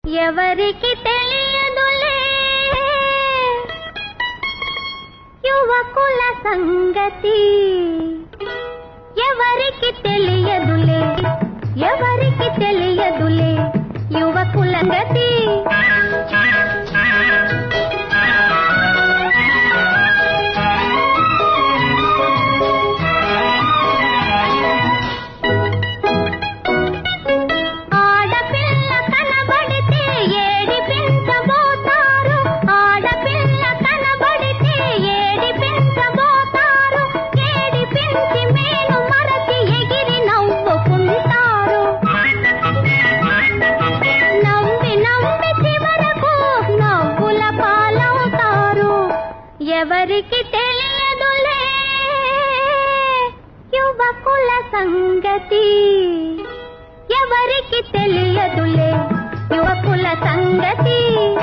ఎవరికి తెలియదులే యువకుల సంగతి ఎవరికి తెలియదులే ఎవరికి తెలియదులే యువకుల గతి ఆడపిల్ల కనబడితే ఏడిపించబోతారు ఆడపిల్ల కనబడితే ఏడిపించబోతారు ఏడిపించి మేలు మరచి ఎగిరి నవ్వుకుంటారు నవ్వి నవ్వి చివరకు నవ్వుల పాలవుతారు ఎవరికి తెలియదులే యువకుల సంగతి ఎవరికి తెలియదులే యువకుల సంగతి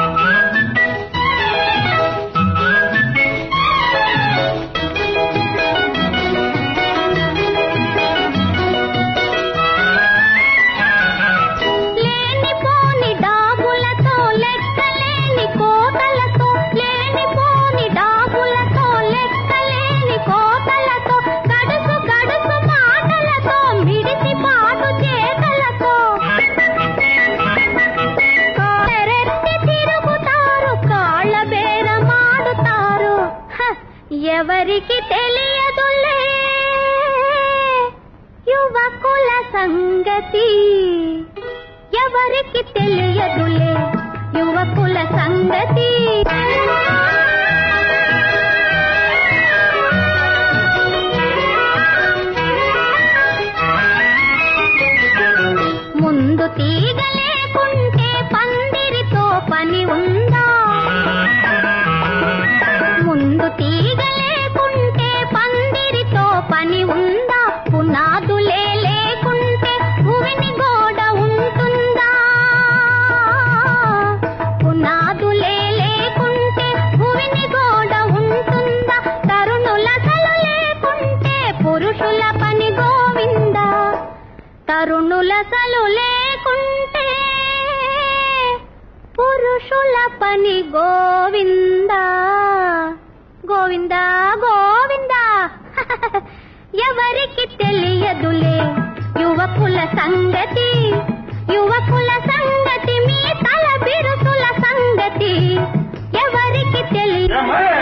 లేనిపోని డాబులతో లెక్కలేని కోతలతో లేనిపోని డాబులతో లెక్కలేని కోతలతో గడుసు గడుసు మాటలతో మిడిసి పాటు చేతలతో కారెత్తి తిరుగుతారు కాళ్ళ బేరమాడుతారు హ, ఎవరికి తెలియదులే యువకుల సంగతి ఎవరికి తెలియదులే యువకుల సంగతి ముందు తీగ లేకుంటే పందిరితో పని ఉందా ముందు తీగ లేకుంటే పందిరితో పని ఉందా పునాదులే లేకుంటే భూమిని గోడ ఉంటుందా పునాదులే లేకుంటే భూమిని గోడ ఉంటుందా తరుణులసలు లేకుంటే పురుషుల పని గోవిందా తరుణులసలు లేకుంటే పురుషుల పని గోవిందా గోవిందా గోవిందా ఎవరికి తెలియదులే యువకుల సంగతి